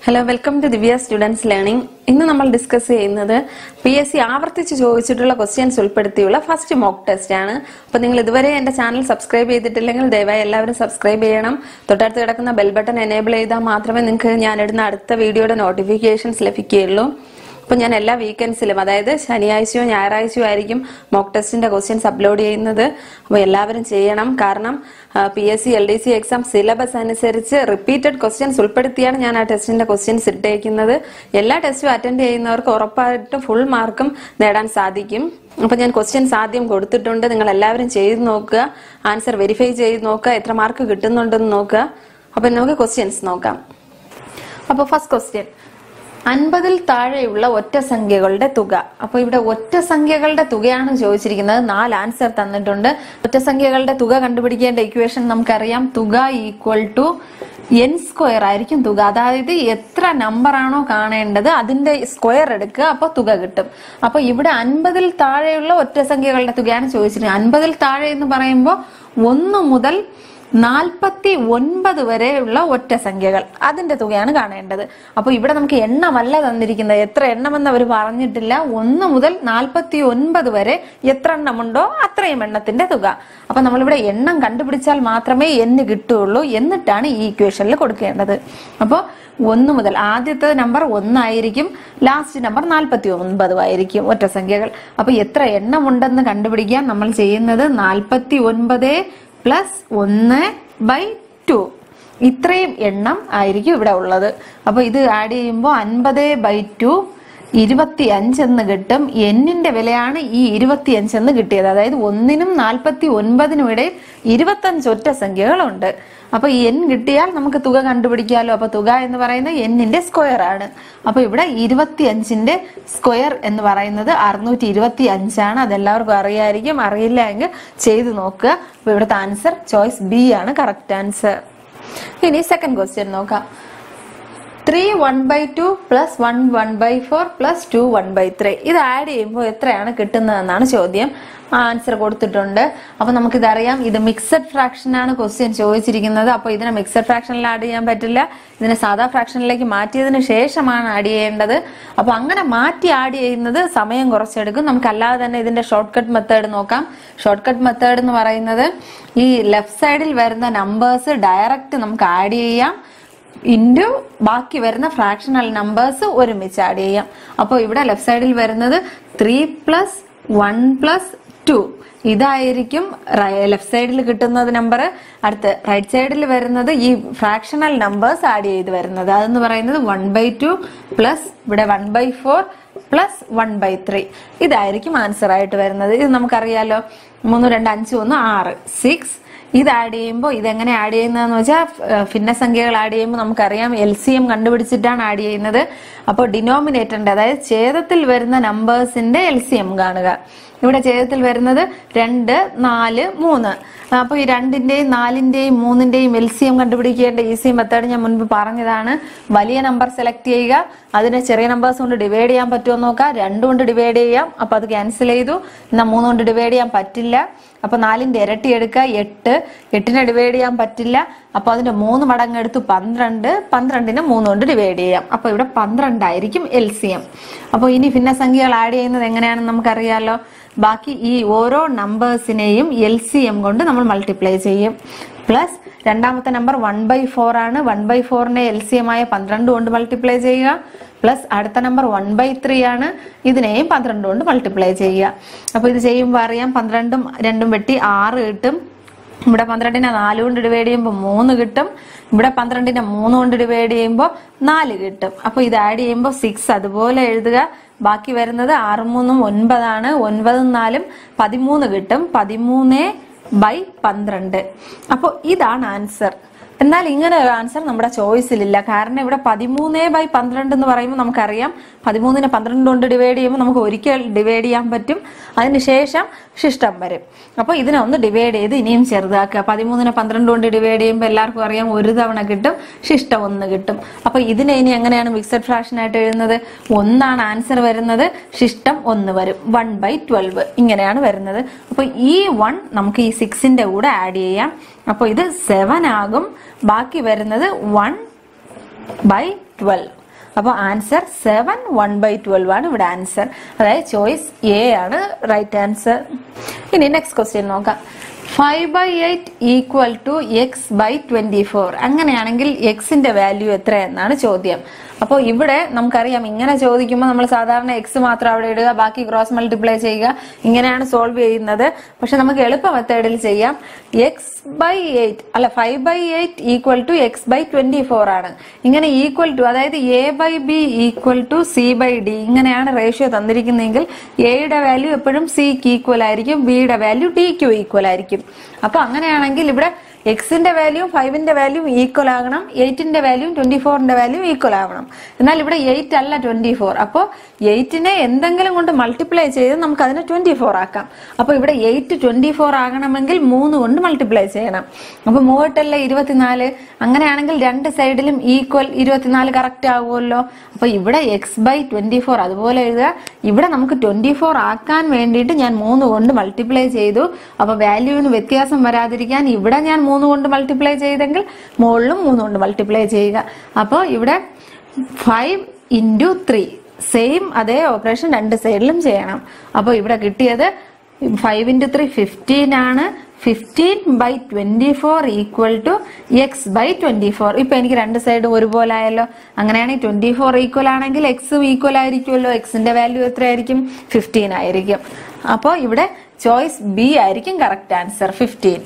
hello welcome to Divya students learning ഇന്ന് നമ്മൾ discuss ചെയ്യുന്നത് പി എസ് സി ആവർത്തിച്ച് ചോദിച്ചിട്ടുള്ള ക്വസ്റ്റ്യൻസ് ഉൾപ്പെടുത്തിയുള്ള ഫസ്റ്റ് മോക്ക് ടെസ്റ്റ് ആണ് അപ്പൊ നിങ്ങൾ ഇതുവരെ എന്റെ ചാനൽ സബ്സ്ക്രൈബ് ചെയ്തിട്ടില്ലെങ്കിൽ ദയവായി എല്ലാവരും സബ്സ്ക്രൈബ് ചെയ്യണം തൊട്ടടുത്ത് കിടക്കുന്ന ബെൽ ബട്ടൺ എനേബിൾ ചെയ്താൽ മാത്രമേ നിങ്ങൾക്ക് ഞാൻ ഇടുന്ന അടുത്ത വീഡിയോയുടെ നോട്ടിഫിക്കേഷൻസ് ലഭിക്കുകയുള്ളൂ അപ്പൊ ഞാൻ എല്ലാ വീക്കെൻഡ്സിലും അതായത് ശനിയാഴ്ചയോ ഞായറാഴ്ചയോ ആയിരിക്കും മോക്ക് ടെസ്റ്റിന്റെ ക്വസ്റ്റ്യൻസ് അപ്ലോഡ് ചെയ്യുന്നത് അപ്പോൾ എല്ലാവരും ചെയ്യണം കാരണം P S C L D C exam syllabus അനുസരിച്ച് റിപ്പീറ്റഡ് ക്വസ്റ്റ്യൻസ് ഉൾപ്പെടുത്തിയാണ് ഞാൻ ആ ടെസ്റ്റിന്റെ ക്വസ്റ്റ്യൻസ് ഇട്ടേക്കുന്നത് എല്ലാ ടെസ്റ്റും അറ്റൻഡ് ചെയ്യുന്നവർക്ക് ഉറപ്പായിട്ടും ഫുൾ മാർക്കും നേടാൻ സാധിക്കും അപ്പൊ ഞാൻ ക്വസ്റ്റ്യൻസ് ആദ്യം കൊടുത്തിട്ടുണ്ട് നിങ്ങൾ എല്ലാവരും ചെയ്ത് നോക്കുക ആൻസർ വെരിഫൈ ചെയ്ത് നോക്കുക എത്ര മാർക്ക് കിട്ടുന്നുണ്ടെന്ന് നോക്കുക അപ്പൊ നമുക്ക് ക്വസ്റ്റ്യൻസ് നോക്കാം അപ്പൊ ഫസ്റ്റ് ക്വസ്റ്റ്യൻ അൻപതിൽ താഴെയുള്ള ഒറ്റ സംഖ്യകളുടെ തുക അപ്പൊ ഇവിടെ ഒറ്റ സംഖ്യകളുടെ തുകയാണ് ചോദിച്ചിരിക്കുന്നത് നാല് ആൻസർ തന്നിട്ടുണ്ട് ഒറ്റ സംഖ്യകളുടെ തുക കണ്ടുപിടിക്കേണ്ട ഇക്വേഷൻ നമുക്കറിയാം തുക ഈക്വൽ ടു എൻ സ്ക്വയർ ആയിരിക്കും തുക അതായത് എത്ര നമ്പർ ആണോ കാണേണ്ടത് അതിന്റെ സ്ക്വയർ എടുക്കുക അപ്പൊ തുക കിട്ടും അപ്പൊ ഇവിടെ അൻപതിൽ താഴെയുള്ള ഒറ്റ സംഖ്യകളുടെ തുകയാണ് ചോദിച്ചിരിക്കുന്നത് അൻപതിൽ താഴെ എന്ന് പറയുമ്പോൾ ഒന്ന് മുതൽ നാൽപ്പത്തി ഒൻപത് വരെയുള്ള ഒറ്റ സംഖ്യകൾ അതിന്റെ തുകയാണ് കാണേണ്ടത് അപ്പൊ ഇവിടെ നമുക്ക് എണ്ണമല്ല തന്നിരിക്കുന്നത് എത്ര എണ്ണമെന്ന് അവർ പറഞ്ഞിട്ടില്ല ഒന്ന് മുതൽ നാൽപ്പത്തി ഒൻപത് വരെ എത്ര എണ്ണമുണ്ടോ അത്രയും എണ്ണത്തിന്റെ തുക അപ്പൊ നമ്മളിവിടെ എണ്ണം കണ്ടുപിടിച്ചാൽ മാത്രമേ എന്ന് കിട്ടുകയുള്ളൂ എന്നിട്ടാണ് ഈ ഇക്വേഷനിൽ കൊടുക്കേണ്ടത് അപ്പോൾ ഒന്ന് മുതൽ ആദ്യത്തെ നമ്പർ ഒന്നായിരിക്കും ലാസ്റ്റ് നമ്പർ നാൽപ്പത്തി ഒൻപതും ആയിരിക്കും ഒറ്റ സംഖ്യകൾ അപ്പൊ എത്ര എണ്ണമുണ്ടെന്ന് കണ്ടുപിടിക്കാൻ നമ്മൾ ചെയ്യുന്നത് നാൽപ്പത്തി ഒൻപത് പ്ലസ് ഒന്ന് ബൈ ടു ഇത്രയും എണ്ണം ആയിരിക്കും ഇവിടെ ഉള്ളത് അപ്പൊ ഇത് ആഡ് ചെയ്യുമ്പോൾ അൻപത് ബൈ ടു ഇരുപത്തി അഞ്ചെന്ന് കിട്ടും എന്നിന്റെ വിലയാണ് ഈ ഇരുപത്തി അഞ്ചെന്ന് കിട്ടിയത് അതായത് ഒന്നിനും നാൽപ്പത്തി ഒൻപതിനും ഇടയിൽ ഇരുപത്തഞ്ച് ഒറ്റ സംഖ്യകളുണ്ട് അപ്പൊ എൻ കിട്ടിയാൽ നമുക്ക് തുക കണ്ടുപിടിക്കാമല്ലോ അപ്പൊ തുക എന്ന് പറയുന്നത് എന്നിന്റെ സ്ക്വയർ ആണ് അപ്പൊ ഇവിടെ ഇരുപത്തി അഞ്ചിന്റെ സ്ക്വയർ എന്ന് പറയുന്നത് അറുന്നൂറ്റി ഇരുപത്തി അഞ്ചാണ് അതെല്ലാവർക്കും അറിയായിരിക്കും അറിയില്ല എങ്കിൽ ചെയ്തു നോക്കുക അപ്പൊ ഇവിടുത്തെ ആൻസർ ചോയ്സ് ബി ആണ് കറക്റ്റ് ആൻസർ ഇനി സെക്കൻഡ് ക്വസ്റ്റ്യൻ നോക്കാം three one by two plus one one by four plus two one by three ഇത് ആഡ് ചെയ്യുമ്പോൾ എത്രയാണ് കിട്ടുന്നതെന്നാണ് ചോദ്യം ആൻസർ കൊടുത്തിട്ടുണ്ട് അപ്പൊ നമുക്കിതറിയാം ഇത് മിക്സഡ് ഫ്രാക്ഷൻ ആണ് ക്വസ്റ്റ്യൻ ചോദിച്ചിരിക്കുന്നത് അപ്പൊ ഇതിനെ മിക്സഡ് ഫ്രാക്ഷനിൽ ആഡ് ചെയ്യാൻ പറ്റില്ല ഇതിനെ സാധാ ഫ്രാക്ഷനിലേക്ക് മാറ്റിയതിന് ശേഷമാണ് ആഡ് ചെയ്യേണ്ടത് അപ്പൊ അങ്ങനെ മാറ്റി ആഡ് ചെയ്യുന്നത് സമയം കുറച്ചെടുക്കും നമുക്ക് അല്ലാതെ തന്നെ ഇതിന്റെ ഷോർട്ട് കട്ട് മെത്തേഡ് നോക്കാം ഷോർട്ട് കട്ട് മെത്തേഡ് എന്ന് പറയുന്നത് ഈ ലെഫ്റ്റ് സൈഡിൽ വരുന്ന നമ്പേഴ്സ് ഡയറക്റ്റ് നമുക്ക് ആഡ് ചെയ്യാം ഇൻറ്റു ബാക്കി വരുന്ന ഫ്രാക്ഷണൽ നമ്പേഴ്സ് ഒരുമിച്ച് ആഡ് ചെയ്യാം അപ്പോൾ ഇവിടെ ലെഫ്റ്റ് സൈഡിൽ വരുന്നത് three plus one plus two ഇതായിരിക്കും ലെഫ്റ്റ് സൈഡിൽ കിട്ടുന്നത് നമ്പർ അടുത്ത് റൈറ്റ് സൈഡിൽ വരുന്നത് ഈ ഫ്രാക്ഷണൽ നമ്പേഴ്സ് ആഡ് ചെയ്ത് വരുന്നത് അതെന്ന് പറയുന്നത് വൺ ബൈ ടു പ്ലസ് ഇവിടെ one by four plus one by three ഇതായിരിക്കും ആൻസർ ആയിട്ട് വരുന്നത് ഇത് നമുക്കറിയാലോ മൂന്ന് രണ്ട് അഞ്ച് ഒന്ന് ആറ് സിക്സ് ഇത് ആഡ് ചെയ്യുമ്പോൾ ഇതെങ്ങനെ ആഡ് ചെയ്യുന്നതെന്ന് വെച്ചാൽ ഭിന്നസംഖ്യകൾ ആഡ് ചെയ്യുമ്പോൾ നമുക്കറിയാം എൽ സി എം കണ്ടുപിടിച്ചിട്ടാണ് ആഡ് ചെയ്യുന്നത് അപ്പോൾ ഡിനോമിനേറ്ററിന്റെ അതായത് ഛേദത്തിൽ വരുന്ന നമ്പേഴ്സിന്റെ എൽ സി എം കാണുക ഇവിടെ ഛേദത്തിൽ വരുന്നത് രണ്ട് നാല് മൂന്ന് അപ്പോൾ ഈ രണ്ടിന്റെയും നാലിന്റെയും മൂന്നിന്റെയും എൽ സി എം കണ്ടുപിടിക്കേണ്ട ഈസി മെത്തേഡ് ഞാൻ മുൻപ് പറഞ്ഞതാണ് വലിയ നമ്പർ സെലക്ട് ചെയ്യുക അതിനെ ചെറിയ നമ്പേഴ്സ് കൊണ്ട് ഡിവൈഡ് ചെയ്യാൻ പറ്റുമോ നോക്കാം രണ്ടു കൊണ്ട് ഡിവൈഡ് ചെയ്യാം അപ്പൊ അത് ക്യാൻസൽ ചെയ്തു എന്നാൽ മൂന്ന് കൊണ്ട് ഡിവൈഡ് ചെയ്യാൻ പറ്റില്ല അപ്പൊ നാലിന്റെ ഇരട്ടി എടുക്കുക എട്ട് എട്ടിനെ ഡിവൈഡ് ചെയ്യാൻ പറ്റില്ല അപ്പൊ അതിന്റെ മൂന്ന് മടങ്ങ് എടുത്ത് പന്ത്രണ്ട് പന്ത്രണ്ടിനെ മൂന്ന് കൊണ്ട് ഡിവൈഡ് ചെയ്യാം അപ്പൊ ഇവിടെ പന്ത്രണ്ടായിരിക്കും എൽ സി എം അപ്പോൾ ഇനി ഭിന്നസംഖ്യകൾ ആഡ് ചെയ്യുന്നത് എങ്ങനെയാണെന്ന് നമുക്കറിയാലോ ബാക്കി ഈ ഓരോ നമ്പേഴ്സിനെയും എൽ സി എം കൊണ്ട് നമ്മൾ മൾട്ടിപ്ലൈ ചെയ്യും പ്ലസ് രണ്ടാമത്തെ നമ്പർ വൺ ബൈ ഫോർ ആണ് വൺ ബൈ ഫോറിനെ എൽ സി എം ആയ പന്ത്രണ്ട് കൊണ്ട് മൾട്ടിപ്ലൈ ചെയ്യുക പ്ലസ് അടുത്ത നമ്പർ വൺ ബൈ ത്രീ ആണ് ഇതിനെയും പന്ത്രണ്ട് കൊണ്ട് മൾട്ടിപ്ലൈ ചെയ്യുക അപ്പൊ ഇത് ചെയ്യുമ്പോൾ അറിയാം പന്ത്രണ്ടും രണ്ടും വെട്ടി ആറ് കിട്ടും ഇവിടെ പന്ത്രണ്ടിനെ നാല് കൊണ്ട് ഡിവൈഡ് ചെയ്യുമ്പോൾ മൂന്ന് കിട്ടും ഇവിടെ പന്ത്രണ്ടിനെ മൂന്ന് കൊണ്ട് ഡിവൈഡ് ചെയ്യുമ്പോൾ നാല് കിട്ടും അപ്പൊ ഇത് ആഡ് ചെയ്യുമ്പോൾ സിക്സ് അതുപോലെ എഴുതുക ബാക്കി വരുന്നത് ആറ് മൂന്നും ഒൻപതാണ് ഒൻപതും നാലും പതിമൂന്ന് കിട്ടും പതിമൂന്ന് ബൈ പന്ത്രണ്ട് അപ്പോൾ ഇതാണ് ആൻസർ എന്നാൽ ഇങ്ങനെ ഒരു ആൻസർ നമ്മുടെ ചോയ്സിലില്ല കാരണം ഇവിടെ പതിമൂന്ന് ബൈ പന്ത്രണ്ട് എന്ന് പറയുമ്പോൾ നമുക്കറിയാം പതിമൂന്നിനെ പന്ത്രണ്ട് കൊണ്ട് ഡിവൈഡ് ചെയ്യുമ്പോൾ നമുക്ക് ഒരിക്കൽ ഡിവൈഡ് ചെയ്യാൻ പറ്റും അതിനുശേഷം ശിഷ്ടം വരും അപ്പോൾ ഇതിനെ ഒന്ന് ഡിവൈഡ് ചെയ്ത് ഇനിയും ചെറുതാക്കുക പതിമൂന്നിനെ പന്ത്രണ്ട് കൊണ്ട് ഡിവൈഡ് ചെയ്യുമ്പോൾ എല്ലാവർക്കും അറിയാം ഒരു തവണ കിട്ടും ശിഷ്ടം ഒന്ന് കിട്ടും അപ്പോൾ ഇതിനെ ഇനി എങ്ങനെയാണ് മിക്സഡ് ഫ്രാക്ഷൻ ആയിട്ട് എഴുതുന്നത് ഒന്നാണ് ആൻസർ വരുന്നത് ശിഷ്ടം ഒന്ന് വരും വൺ ബൈ ട്വൽവ് ഇങ്ങനെയാണ് വരുന്നത് അപ്പോൾ ഈ വൺ നമുക്ക് ഈ സിക്സിന്റെ കൂടെ ആഡ് ചെയ്യാം അപ്പോൾ ഇത് സെവൻ ആകും ബാക്കി വരുന്നത് വൺ ബൈ ട്വൽവ് അപ്പോൾ answer seven one by twelve ആണ് ഇവിടെ ആൻസർ അതായത് ചോയ്സ് എ ആണ് റൈറ്റ് ആൻസർ ഇനി നെക്സ്റ്റ് ക്വസ്റ്റ്യൻ നോക്കാം five by eight equal to X by twenty four അങ്ങനെയാണെങ്കിൽ എക്സിന്റെ വാല്യൂ എത്ര എന്നാണ് ചോദ്യം അപ്പോൾ ഇവിടെ നമുക്കറിയാം ഇങ്ങനെ ചോദിക്കുമ്പോൾ നമ്മൾ സാധാരണ എക്സ് മാത്രം അവിടെ ഇടുക ബാക്കി ക്രോസ് മൾട്ടിപ്ലൈ ചെയ്യുക ഇങ്ങനെയാണ് സോൾവ് ചെയ്യുന്നത് പക്ഷെ നമുക്ക് എളുപ്പ മെത്തേഡിൽ ചെയ്യാം എക്സ് ബൈ എയ്റ്റ് അല്ല five by eight equal to X by twenty four ആണ് ഇങ്ങനെ ഈക്വൽ ടു അതായത് A by B equal to C by D ഇങ്ങനെയാണ് റേഷ്യോ തന്നിരിക്കുന്നതെങ്കിൽ എയുടെ വാല്യൂ എപ്പോഴും സിക്ക് ഈക്വൽ ആയിരിക്കും ബിയുടെ വാല്യൂ ഡിക്ക് ഈക്വൽ ആയിരിക്കും അപ്പൊ അങ്ങനെയാണെങ്കിൽ ഇവിടെ എക്സിന്റെ വാല്യൂ ഫൈവിന്റെ വാല്യൂ ഈക്വൽ ആകണം എയ്റ്റിന്റെ വാല്യൂ ട്വന്റി ഫോറിന്റെ വാല്യൂ ഈക്വൽ ആവണം എന്നാൽ ഇവിടെ എയ്റ്റ് അല്ല ട്വന്റി ഫോർ അപ്പോൾ എയ്റ്റിനെ എന്തെങ്കിലും കൊണ്ട് മൾട്ടിപ്ലൈ ചെയ്ത് നമുക്ക് അതിനെ ട്വന്റി ഫോർ ആക്കാം അപ്പൊ ഇവിടെ എയ്റ്റ് ട്വന്റി ഫോർ ആകണമെങ്കിൽ മൂന്ന് കൊണ്ട് മൾട്ടിപ്ലൈ ചെയ്യണം അപ്പൊ മൂവട്ടല്ല ഇരുപത്തിനാല് അങ്ങനെയാണെങ്കിൽ രണ്ട് സൈഡിലും ഈക്വൽ ഇരുപത്തിനാല് കറക്റ്റ് ആകുമല്ലോ അപ്പൊ ഇവിടെ എക്സ് ബൈ ട്വന്റി ഫോർ അതുപോലെ എഴുതുക ഇവിടെ നമുക്ക് ട്വന്റി ഫോർ ആക്കാൻ വേണ്ടിയിട്ട് ഞാൻ മൂന്ന് കൊണ്ട് മൾട്ടിപ്ലൈ ചെയ്തു അപ്പൊ വാല്യൂവിന് വ്യത്യാസം വരാതിരിക്കാൻ ഇവിടെ ഞാൻ മൂന്ന് കൊണ്ട് മൾട്ടിപ്ലൈ ചെയ്തെങ്കിൽ മുകളിലും മൂന്ന് കൊണ്ട് മൾട്ടിപ്ലൈ ചെയ്യുക അപ്പോൾ ഇവിടെ ഫൈവ് ഇൻറ്റു ത്രീ സെയിം അതേ ഓപ്പറേഷൻ രണ്ട് സൈഡിലും ചെയ്യണം അപ്പോൾ ഇവിടെ കിട്ടിയത് ഫൈവ് ഇൻറ്റു ത്രീ ഫിഫ്റ്റീൻ ആണ് fifteen by twenty four equal to X by twenty four ഇപ്പൊ എനിക്ക് രണ്ട് സൈഡും ഒരുപോലെ ആയല്ലോ അങ്ങനെയാണെങ്കിൽ ട്വന്റി ഫോർ ഈക്വൽ ആണെങ്കിൽ എക്സും ഈക്വൽ ആയിരിക്കുമല്ലോ എക്സിന്റെ വാല്യൂ എത്രയായിരിക്കും ഫിഫ്റ്റീൻ ആയിരിക്കും അപ്പോൾ ഇവിടെ ചോയ്സ് ബി ആയിരിക്കും കറക്റ്റ് ആൻസർ ഫിഫ്റ്റീൻ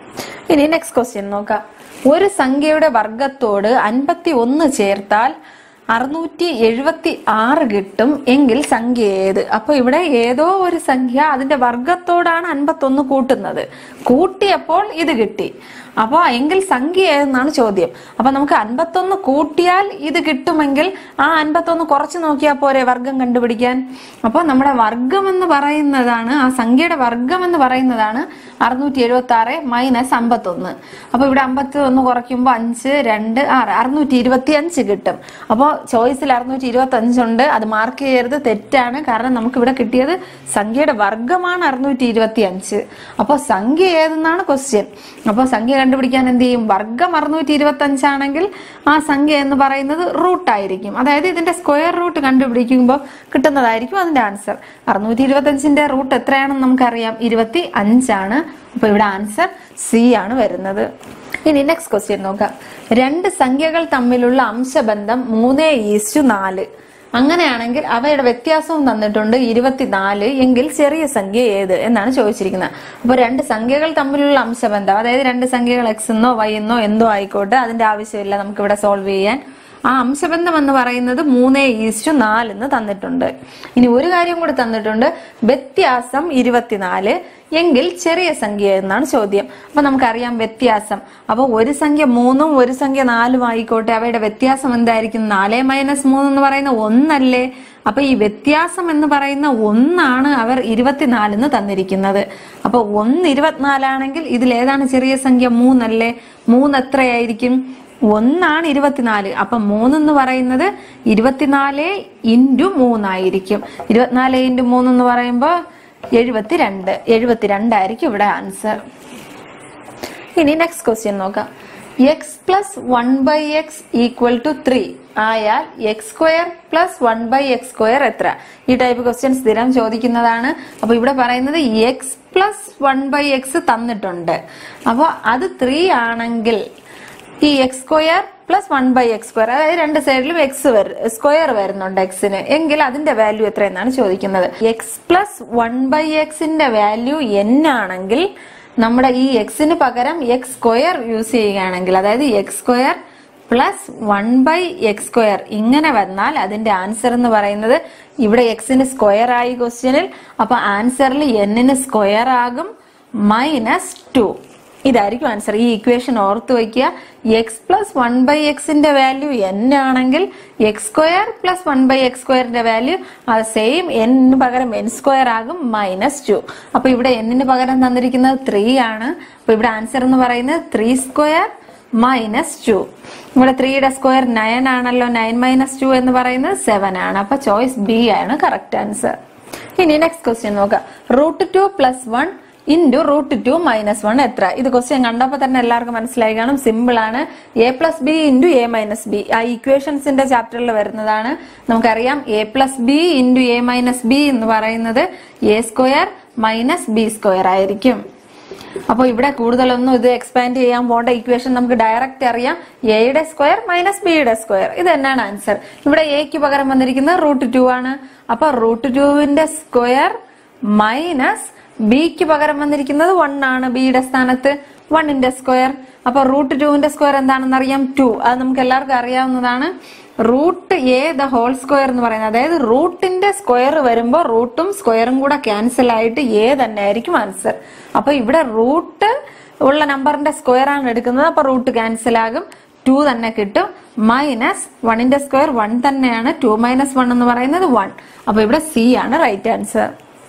ഇനി നെക്സ്റ്റ് ക്വസ്റ്റ്യൻ നോക്കാം ഒരു സംഖ്യയുടെ വർഗത്തോട് അൻപത്തി ഒന്ന് ചേർത്താൽ അറുന്നൂറ്റി എഴുപത്തി ആറ് കിട്ടും എങ്കിൽ സംഖ്യ ഏത് അപ്പൊ ഇവിടെ ഏതോ ഒരു സംഖ്യ അതിന്റെ വർഗത്തോടാണ് അൻപത്തൊന്ന് കൂട്ടുന്നത് കൂട്ടിയപ്പോൾ ഇത് കിട്ടി അപ്പൊ എങ്കിൽ സംഖ്യ ഏതെന്നാണ് ചോദ്യം അപ്പൊ നമുക്ക് അൻപത്തൊന്ന് കൂട്ടിയാൽ ഇത് കിട്ടുമെങ്കിൽ ആ അൻപത്തൊന്ന് കുറച്ച് നോക്കിയാൽ പോരെ വർഗം കണ്ടുപിടിക്കാൻ അപ്പൊ നമ്മുടെ വർഗം എന്ന് പറയുന്നതാണ് ആ സംഖ്യയുടെ വർഗം എന്ന് പറയുന്നതാണ് അറുന്നൂറ്റി എഴുപത്തി ആറ് മൈനസ് അമ്പത്തൊന്ന് അപ്പൊ ഇവിടെ അമ്പത്തി ഒന്ന് കുറയ്ക്കുമ്പോൾ അഞ്ച് രണ്ട് ആറ് അറുന്നൂറ്റി ഇരുപത്തി അഞ്ച് കിട്ടും അപ്പോൾ ചോയ്സിൽ അറുന്നൂറ്റി ഇരുപത്തി അഞ്ചുണ്ട് അത് മാർക്ക് ചെയ്യരുത് തെറ്റാണ് കാരണം നമുക്ക് ഇവിടെ കിട്ടിയത് സംഖ്യയുടെ വർഗമാണ് അറുന്നൂറ്റി ഇരുപത്തി അഞ്ച് അപ്പോൾ സംഖ്യ ഏതെന്നാണ് ക്വസ്റ്റ്യൻ അപ്പോൾ സംഖ്യ കണ്ടുപിടിക്കാൻ എന്ത് ചെയ്യും വർഗം അറുന്നൂറ്റി ഇരുപത്തി അഞ്ചാണെങ്കിൽ ആ സംഖ്യ എന്ന് പറയുന്നത് റൂട്ട് ആയിരിക്കും അതായത് ഇതിന്റെ സ്ക്വയർ റൂട്ട് കണ്ടുപിടിക്കുമ്പോൾ കിട്ടുന്നതായിരിക്കും അതിന്റെ ആൻസർ അറുന്നൂറ്റി ഇരുപത്തി അഞ്ചിന്റെ റൂട്ട് എത്രയാണെന്ന് നമുക്കറിയാം ഇരുപത്തി അഞ്ചാണ് അപ്പൊ ഇവിടെ ആൻസർ സി ആണ് വരുന്നത് ഇനി നെക്സ്റ്റ് ക്വസ്റ്റ്യൻ നോക്കാം രണ്ട് സംഖ്യകൾ തമ്മിലുള്ള അംശബന്ധം മൂന്ന് ഈസ്റ്റു നാല് അങ്ങനെയാണെങ്കിൽ അവയുടെ വ്യത്യാസവും തന്നിട്ടുണ്ട് ഇരുപത്തിനാല് എങ്കിൽ ചെറിയ സംഖ്യ ഏത് എന്നാണ് ചോദിച്ചിരിക്കുന്നത് അപ്പോൾ രണ്ട് സംഖ്യകൾ തമ്മിലുള്ള അംശബന്ധം അതായത് രണ്ട് സംഖ്യകൾ എക്സ് എന്നോ വൈ എന്നോ എന്തോ ആയിക്കോട്ടെ അതിന്റെ ആവശ്യമില്ല നമുക്ക് ഇവിടെ സോൾവ് ചെയ്യാൻ ആ അംശബന്ധം എന്ന് പറയുന്നത് മൂന്ന് ഈസ്റ്റു നാലെന്ന് തന്നിട്ടുണ്ട് ഇനി ഒരു കാര്യം കൂടി തന്നിട്ടുണ്ട് വ്യത്യാസം ഇരുപത്തിനാല് എങ്കിൽ ചെറിയ സംഖ്യ എന്നാണ് ചോദ്യം അപ്പൊ നമുക്കറിയാം വ്യത്യാസം അപ്പൊ ഒരു സംഖ്യ മൂന്നും ഒരു സംഖ്യ നാലും ആയിക്കോട്ടെ അവയുടെ വ്യത്യാസം എന്തായിരിക്കും നാല് മൈനസ് മൂന്ന് എന്ന് പറയുന്ന ഒന്നല്ലേ അപ്പൊ ഈ വ്യത്യാസം എന്ന് പറയുന്ന ഒന്നാണ് അവർ ഇരുപത്തിനാലിന്ന് തന്നിരിക്കുന്നത് അപ്പൊ ഒന്ന് ഇരുപത്തിനാലാണെങ്കിൽ ഇതിൽ ഏതാണ് ചെറിയ സംഖ്യ മൂന്നല്ലേ മൂന്ന് എത്രയായിരിക്കും ഒന്നാണ് ഇരുപത്തിനാല് അപ്പൊ മൂന്നെന്ന് പറയുന്നത് ഇരുപത്തിനാല് ഇൻറ്റു മൂന്നായിരിക്കും ഇരുപത്തിനാല് ഇൻറ്റു മൂന്ന് എന്ന് പറയുമ്പോൾ എഴുപത്തിരണ്ട് എഴുപത്തിരണ്ടായിരിക്കും ഇവിടെ ആൻസർ ഇനി നെക്സ്റ്റ് ക്വസ്റ്റ്യൻ നോക്കാം X plus one by X equal to three ആയാൽ X square plus one by X square എത്ര ഈ ടൈപ്പ് ക്വസ്റ്റ്യൻ സ്ഥിരം ചോദിക്കുന്നതാണ് അപ്പൊ ഇവിടെ പറയുന്നത് X plus one by X തന്നിട്ടുണ്ട് അപ്പോൾ അത് ത്രീ ആണെങ്കിൽ ഈ X square plus one by X square അതായത് രണ്ട് സൈഡിലും എക്സ് സ്ക്വയർ വരുന്നുണ്ട് എക്സിന് എങ്കിൽ അതിന്റെ വാല്യൂ എത്ര എന്നാണ് ചോദിക്കുന്നത് എക്സ് പ്ലസ് വൺ ബൈ എക്സിന്റെ വാല്യൂ എൻ ആണെങ്കിൽ നമ്മുടെ ഈ എക്സിന് പകരം എക്സ് സ്ക്വയർ യൂസ് ചെയ്യുകയാണെങ്കിൽ അതായത് X square plus one by X square ഇങ്ങനെ വന്നാൽ അതിന്റെ ആൻസർ എന്ന് പറയുന്നത് ഇവിടെ എക്സിന് സ്ക്വയർ ആയി ക്വസ്റ്റ്യനിൽ അപ്പൊ ആൻസറിൽ എന്നിന് സ്ക്വയർ ആകും മൈനസ് ടു ഇതായിരിക്കും ആൻസർ ഈ ഇക്വേഷൻ ഓർത്ത് വയ്ക്കുക എക്സ് പ്ലസ് വൺ ബൈ എക്സിന്റെ വാല്യൂ എൻ ആണെങ്കിൽ X square plus one by X സ്ക്വയറിന്റെ വാല്യൂ അത് സെയിം എന്നിന് പകരം എൻ സ്ക്വയർ ആകും മൈനസ് ടു അപ്പൊ ഇവിടെ എന്നിന് പകരം തന്നിരിക്കുന്നത് ത്രീ ആണ് അപ്പൊ ഇവിടെ ആൻസർ എന്ന് പറയുന്നത് ത്രീ സ്ക്വയർ മൈനസ് ടു ഇവിടെ ത്രീയുടെ സ്ക്വയർ നയൻ ആണല്ലോ നയൻ മൈനസ് ടു എന്ന് പറയുന്നത് സെവൻ ആണ് അപ്പൊ ചോയ്സ് ബി ആണ് കറക്റ്റ് ആൻസർ ഇനി നെക്സ്റ്റ് ക്വസ്റ്റ്യൻ നോക്കാം root two plus one into root two minus one എത്ര ഇത് ക്വസ്റ്റ്യൻ കണ്ടപ്പോൾ തന്നെ എല്ലാവർക്കും മനസ്സിലായി കാണും സിമ്പിൾ ആണ് A plus B into A minus B ആ ഇക്വേഷൻസിന്റെ ചാപ്റ്ററിൽ വരുന്നതാണ് നമുക്കറിയാം A plus B into A minus B എന്ന് പറയുന്നത് A square minus B square ആയിരിക്കും അപ്പോൾ ഇവിടെ കൂടുതലൊന്നും ഇത് എക്സ്പാൻഡ് ചെയ്യാൻ പോകേണ്ട ഇക്വേഷൻ നമുക്ക് ഡയറക്റ്റ് അറിയാം എയുടെ സ്ക്വയർ മൈനസ് ബിയുടെ സ്ക്വയർ ഇത് തന്നെയാണ് ആൻസർ ഇവിടെ എക്ക് പകരം വന്നിരിക്കുന്നത് റൂട്ട് ടു ആണ് അപ്പൊ റൂട്ട് ടുവിന്റെ സ്ക്വയർ മൈനസ് ബിക്ക് പകരം വന്നിരിക്കുന്നത് വൺ ആണ് ബിയുടെ സ്ഥാനത്ത് വണ്ണിന്റെ സ്ക്വയർ അപ്പൊ റൂട്ട് ടുവിന്റെ സ്ക്വയർ എന്താണെന്ന് അറിയാം ടു അത് നമുക്ക് എല്ലാവർക്കും അറിയാവുന്നതാണ് root A the whole square എന്ന് പറയുന്നത് അതായത് റൂട്ടിന്റെ സ്ക്വയർ വരുമ്പോൾ റൂട്ടും സ്ക്വയറും കൂടെ ക്യാൻസൽ ആയിട്ട് എ തന്നെ ആയിരിക്കും ആൻസർ അപ്പൊ ഇവിടെ റൂട്ട് ഉള്ള നമ്പറിന്റെ സ്ക്വയർ ആണ് എടുക്കുന്നത് അപ്പൊ റൂട്ട് ക്യാൻസൽ ആകും ടു തന്നെ കിട്ടും മൈനസ് വണ്ണിന്റെ സ്ക്വയർ വൺ തന്നെയാണ് ടു മൈനസ് വൺ എന്ന് പറയുന്നത് വൺ അപ്പൊ ഇവിടെ സി ആണ് റൈറ്റ് ആൻസർ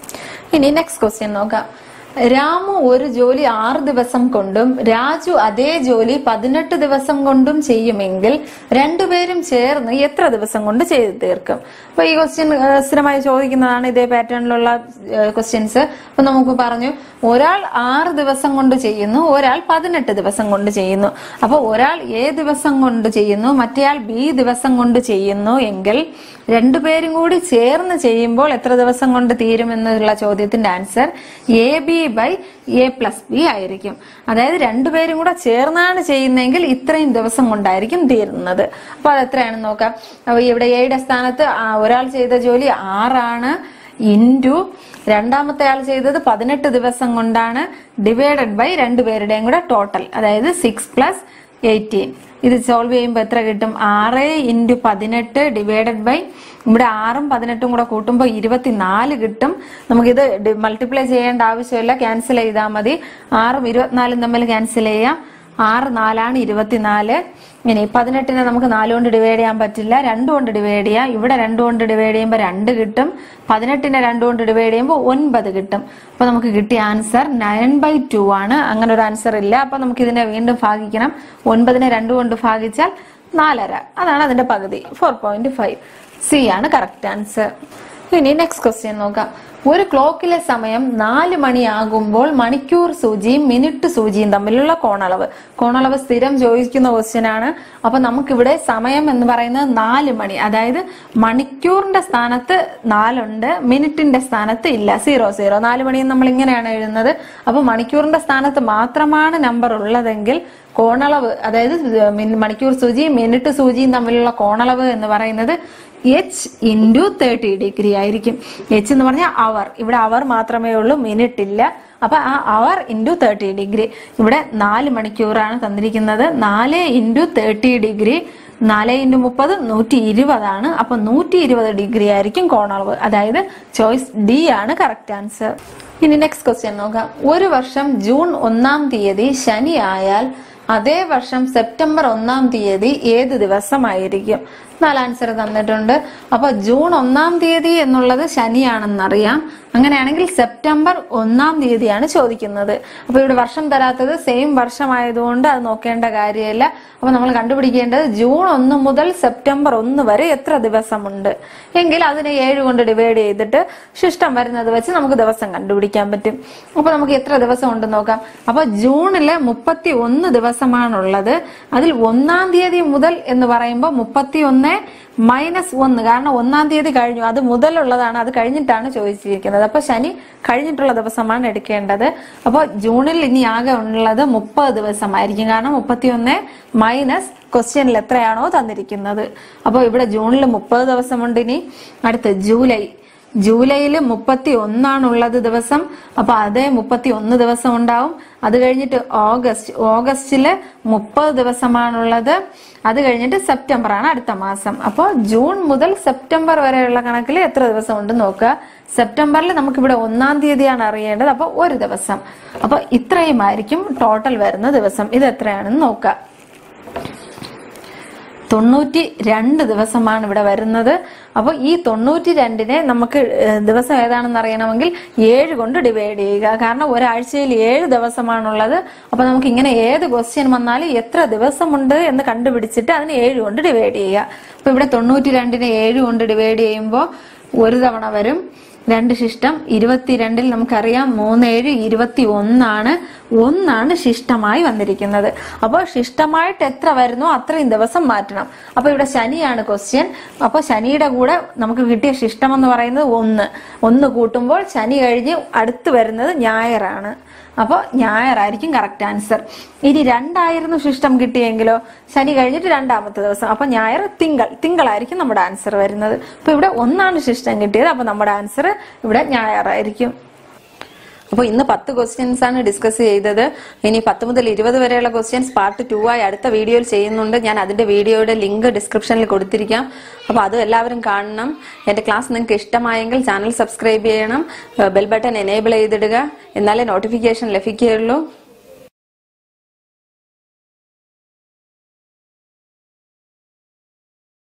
ഇനി നെക്സ്റ്റ് ക്വസ്റ്റ്യൻ നോക്കാം രാമു ഒരു ജോലി ആറ് ദിവസം കൊണ്ടും രാജു അതേ ജോലി പതിനെട്ട് ദിവസം കൊണ്ടും ചെയ്യുമെങ്കിൽ രണ്ടുപേരും ചേർന്ന് എത്ര ദിവസം കൊണ്ട് ചെയ്തു തീർക്കും അപ്പൊ ഈ ക്വസ്റ്റ്യൻ സ്ഥിരമായി ചോദിക്കുന്നതാണ് ഇതേ പാറ്റേണിലുള്ള ക്വസ്റ്റ്യൻസ് അപ്പൊ നമുക്ക് പറഞ്ഞു ഒരാൾ ആറ് ദിവസം കൊണ്ട് ചെയ്യുന്നു ഒരാൾ പതിനെട്ട് ദിവസം കൊണ്ട് ചെയ്യുന്നു അപ്പൊ ഒരാൾ എ ദിവസം കൊണ്ട് ചെയ്യുന്നു മറ്റേയാൾ ബി ദിവസം കൊണ്ട് ചെയ്യുന്നു എങ്കിൽ രണ്ടുപേരും കൂടി ചേർന്ന് ചെയ്യുമ്പോൾ എത്ര ദിവസം കൊണ്ട് തീരുമെന്നുള്ള ചോദ്യത്തിന്റെ answer A B by A plus B ആയിരിക്കും അതായത് രണ്ടുപേരും കൂടെ ചേർന്നാണ് ചെയ്യുന്നതെങ്കിൽ ഇത്രയും ദിവസം കൊണ്ടായിരിക്കും തീരുന്നത് അപ്പൊ അത് എത്രയാണെന്ന് നോക്കാം അപ്പൊ ഇവിടെ എയുടെ സ്ഥാനത്ത് ആ ഒരാൾ ചെയ്ത ജോലി ആറാണ് ഇൻറ്റു രണ്ടാമത്തെ ആൾ ചെയ്തത് പതിനെട്ട് ദിവസം കൊണ്ടാണ് ഡിവൈഡഡ് ബൈ രണ്ടുപേരുടെയും കൂടെ ടോട്ടൽ അതായത് സിക്സ് പ്ലസ് എയ്റ്റീൻ ഇത് സോൾവ് ചെയ്യുമ്പോൾ എത്ര കിട്ടും ആറ് ഇൻറ്റു പതിനെട്ട് ഡിവൈഡഡ് ബൈ ഇവിടെ ആറും പതിനെട്ടും കൂടെ കൂട്ടുമ്പോൾ ഇരുപത്തിനാല് കിട്ടും നമുക്കിത് മൾട്ടിപ്ലൈ ചെയ്യേണ്ട ആവശ്യമില്ല ക്യാൻസൽ ചെയ്താൽ മതി ആറും ഇരുപത്തിനാലും തമ്മിൽ ക്യാൻസൽ ചെയ്യാം ആറ് നാലാണ് ഇരുപത്തിനാല് ഇനി പതിനെട്ടിനെ നമുക്ക് നാല് കൊണ്ട് ഡിവൈഡ് ചെയ്യാൻ പറ്റില്ല രണ്ട് കൊണ്ട് ഡിവൈഡ് ചെയ്യാം ഇവിടെ രണ്ട് കൊണ്ട് ഡിവൈഡ് ചെയ്യുമ്പോൾ രണ്ട് കിട്ടും പതിനെട്ടിനെ രണ്ട് കൊണ്ട് ഡിവൈഡ് ചെയ്യുമ്പോൾ ഒൻപത് കിട്ടും അപ്പൊ നമുക്ക് കിട്ടിയ ആൻസർ നയൻ ബൈ ടു ആണ് അങ്ങനെ ഒരു ആൻസർ ഇല്ല അപ്പൊ നമുക്ക് ഇതിനെ വീണ്ടും ഭാഗിക്കണം ഒൻപതിനെ രണ്ട് കൊണ്ട് ഭാഗിച്ചാൽ നാലര അതാണ് അതിന്റെ പകുതി ഫോർ പോയിന്റ് ഫൈവ് സി ആണ് കറക്റ്റ് ആൻസർ ഇനി നെക്സ്റ്റ് ക്വസ്റ്റ്യൻ നോക്കാം ഒരു ക്ലോക്കിലെ സമയം നാല് മണിയാകുമ്പോൾ മണിക്കൂർ സൂചിയും മിനിറ്റ് സൂചിയും തമ്മിലുള്ള കോണളവ് കോണളവ് സ്ഥിരം ചോദിക്കുന്ന ക്വസ്റ്റ്യൻ ആണ് അപ്പൊ നമുക്കിവിടെ സമയം എന്ന് പറയുന്നത് നാല് മണി അതായത് മണിക്കൂറിന്റെ സ്ഥാനത്ത് നാലുണ്ട് മിനിറ്റിന്റെ സ്ഥാനത്ത് ഇല്ല സീറോ സീറോ നാല് മണി നമ്മൾ ഇങ്ങനെയാണ് എഴുതുന്നത് അപ്പൊ മണിക്കൂറിന്റെ സ്ഥാനത്ത് മാത്രമാണ് നമ്പർ ഉള്ളതെങ്കിൽ കോണളവ് അതായത് മിൻ- മണിക്കൂർ സൂചിയും മിനിറ്റ് സൂചിയും തമ്മിലുള്ള കോണളവ് എന്ന് പറയുന്നത് എച്ച് ഇൻറ്റു തേർട്ടി ഡിഗ്രി ആയിരിക്കും എച്ച് എന്ന് പറഞ്ഞാൽ അവർ ഇവിടെ അവർ മാത്രമേ ഉള്ളൂ മിനിറ്റ് ഇല്ല അപ്പൊ ആ അവർ ഇൻറ്റു തേർട്ടി ഡിഗ്രി ഇവിടെ നാല് മണിക്കൂറാണ് തന്നിരിക്കുന്നത് നാല് ഇൻറ്റു തേർട്ടി ഡിഗ്രി നാല് ഇൻറ്റു മുപ്പത് നൂറ്റി ഇരുപതാണ് അപ്പൊ നൂറ്റി ഇരുപത് ഡിഗ്രി ആയിരിക്കും കോണളവ് അതായത് ചോയ്സ് ഡി ആണ് കറക്റ്റ് ആൻസർ ഇനി നെക്സ്റ്റ് ക്വസ്റ്റ്യൻ നോക്കാം ഒരു വർഷം ജൂൺ ഒന്നാം തീയതി ശനി ആയാൽ അതേ വർഷം സെപ്റ്റംബർ ഒന്നാം തീയതി ഏത് ദിവസമായിരിക്കും നാല് ആൻസർ തന്നിട്ടുണ്ട് അപ്പൊ ജൂൺ ഒന്നാം തീയതി എന്നുള്ളത് ശനിയാണെന്നറിയാം അങ്ങനെയാണെങ്കിൽ സെപ്റ്റംബർ ഒന്നാം തീയതിയാണ് ചോദിക്കുന്നത് അപ്പൊ ഇവിടെ വർഷം തരാത്തത് സെയിം വർഷമായതുകൊണ്ട് അത് നോക്കേണ്ട കാര്യമില്ല അപ്പൊ നമ്മൾ കണ്ടുപിടിക്കേണ്ടത് ജൂൺ ഒന്ന് മുതൽ സെപ്റ്റംബർ ഒന്ന് വരെ എത്ര ദിവസമുണ്ട് എങ്കിൽ അതിനെ ഏഴ് കൊണ്ട് ഡിവൈഡ് ചെയ്തിട്ട് ശിഷ്ടം വരുന്നത് വെച്ച് നമുക്ക് ദിവസം കണ്ടുപിടിക്കാൻ പറ്റും അപ്പൊ നമുക്ക് എത്ര ദിവസം ഉണ്ടെന്ന് നോക്കാം അപ്പൊ ജൂണില് മുപ്പത്തി ഒന്ന് ദിവസമാണുള്ളത് അതിൽ ഒന്നാം തീയതി മുതൽ എന്ന് പറയുമ്പോൾ മുപ്പത്തി ഒന്ന് മൈനസ് ഒന്ന് കാരണം ഒന്നാം തീയതി കഴിഞ്ഞു അത് മുതലുള്ളതാണ് അത് കഴിഞ്ഞിട്ടാണ് ചോദിച്ചിരിക്കുന്നത് അപ്പൊ ശനി കഴിഞ്ഞിട്ടുള്ള ദിവസമാണ് എടുക്കേണ്ടത് അപ്പോൾ ജൂണിൽ ഇനി ആകെ ഉള്ളത് മുപ്പത് ദിവസമായിരിക്കും കാരണം മുപ്പത്തി ഒന്ന് മൈനസ് ക്വസ്റ്റ്യനിൽ എത്രയാണോ തന്നിരിക്കുന്നത് അപ്പോൾ ഇവിടെ ജൂണിൽ മുപ്പത് ദിവസമുണ്ട് ഇനി അടുത്ത് ജൂലൈ ജൂലൈയിൽ മുപ്പത്തി ഒന്നാണുള്ളത് ദിവസം അപ്പൊ അതേ മുപ്പത്തി ഒന്ന് ദിവസം ഉണ്ടാവും അത് കഴിഞ്ഞിട്ട് ഓഗസ്റ്റ് ഓഗസ്റ്റില് മുപ്പത് ദിവസമാണുള്ളത് അത് കഴിഞ്ഞിട്ട് സെപ്റ്റംബർ ആണ് അടുത്ത മാസം അപ്പോൾ ജൂൺ മുതൽ സെപ്റ്റംബർ വരെയുള്ള കണക്കിൽ എത്ര ദിവസം ഉണ്ട് നോക്കുക സെപ്റ്റംബറിൽ നമുക്കിവിടെ ഒന്നാം തീയതിയാണ് അറിയേണ്ടത് അപ്പോൾ ഒരു ദിവസം അപ്പൊ ഇത്രയുമായിരിക്കും ടോട്ടൽ വരുന്ന ദിവസം ഇത് എത്രയാണെന്ന് നോക്കുക തൊണ്ണൂറ്റി രണ്ട് ദിവസമാണ് ഇവിടെ വരുന്നത് അപ്പോൾ ഈ തൊണ്ണൂറ്റി രണ്ടിനെ നമുക്ക് ഏഹ്, ദിവസം ഏതാണെന്ന് അറിയണമെങ്കിൽ ഏഴ് കൊണ്ട് ഡിവൈഡ് ചെയ്യുക കാരണം ഒരാഴ്ചയിൽ ഏഴ് ദിവസമാണുള്ളത് അപ്പൊ നമുക്ക് ഇങ്ങനെ ഏത് ക്വസ്റ്റ്യൻ വന്നാലും എത്ര ദിവസമുണ്ട് എന്ന് കണ്ടുപിടിച്ചിട്ട് അതിന് ഏഴ് കൊണ്ട് ഡിവൈഡ് ചെയ്യുക അപ്പൊ ഇവിടെ തൊണ്ണൂറ്റി രണ്ടിനെ ഏഴ് കൊണ്ട് ഡിവൈഡ് ചെയ്യുമ്പോൾ ഒരു തവണ വരും രണ്ട് ശിഷ്ടം ഇരുപത്തിരണ്ടിൽ നമുക്കറിയാം മൂന്ന് ഏഴ് ഇരുപത്തി ഒന്നാണ് ഒന്നാണ് ശിഷ്ടമായി വന്നിരിക്കുന്നത് അപ്പോൾ ശിഷ്ടമായിട്ട് എത്ര വരുന്നോ അത്രയും ദിവസം മാറ്റണം അപ്പൊ ഇവിടെ ശനിയാണ് ക്വസ്റ്റ്യൻ അപ്പൊ ശനിയുടെ കൂടെ നമുക്ക് കിട്ടിയ ശിഷ്ടം എന്ന് പറയുന്നത് ഒന്ന് ഒന്ന് കൂട്ടുമ്പോൾ ശനി കഴിഞ്ഞ് അടുത്ത് വരുന്നത് ഞായറാണ് അപ്പോൾ ഞായറായിരിക്കും കറക്റ്റ് ആൻസർ ഇനി രണ്ടായിരുന്നു ശിഷ്ടം കിട്ടിയെങ്കിലോ ശനി കഴിഞ്ഞിട്ട് രണ്ടാമത്തെ ദിവസം അപ്പൊ ഞായർ തിങ്കൾ തിങ്കളായിരിക്കും നമ്മുടെ ആൻസർ വരുന്നത് അപ്പൊ ഇവിടെ ഒന്നാണ് ശിഷ്ടം കിട്ടിയത് അപ്പൊ നമ്മുടെ ആൻസർ ഇവിടെ ഞായറായിരിക്കും അപ്പോൾ ഇന്ന് പത്ത് ക്വസ്റ്റ്യൻസ് ആണ് ഡിസ്കസ് ചെയ്തത് ഇനി പത്ത് മുതൽ ഇരുപത് വരെയുള്ള ക്വസ്റ്റ്യൻസ് പാർട്ട് ടു ആയി അടുത്ത വീഡിയോയിൽ ചെയ്യുന്നുണ്ട് ഞാൻ അതിന്റെ വീഡിയോയുടെ ലിങ്ക് ഡിസ്ക്രിപ്ഷനിൽ കൊടുത്തിരിക്കാം അപ്പോൾ അത് എല്ലാവരും കാണണം എന്റെ ക്ലാസ് നിങ്ങൾക്ക് ഇഷ്ടമായെങ്കിൽ ചാനൽ സബ്സ്ക്രൈബ് ചെയ്യണം ബെൽ ബട്ടൺ എനേബിൾ ചെയ്തിടുക എന്നാലേ നോട്ടിഫിക്കേഷൻ ലഭിക്കുകയുള്ളൂ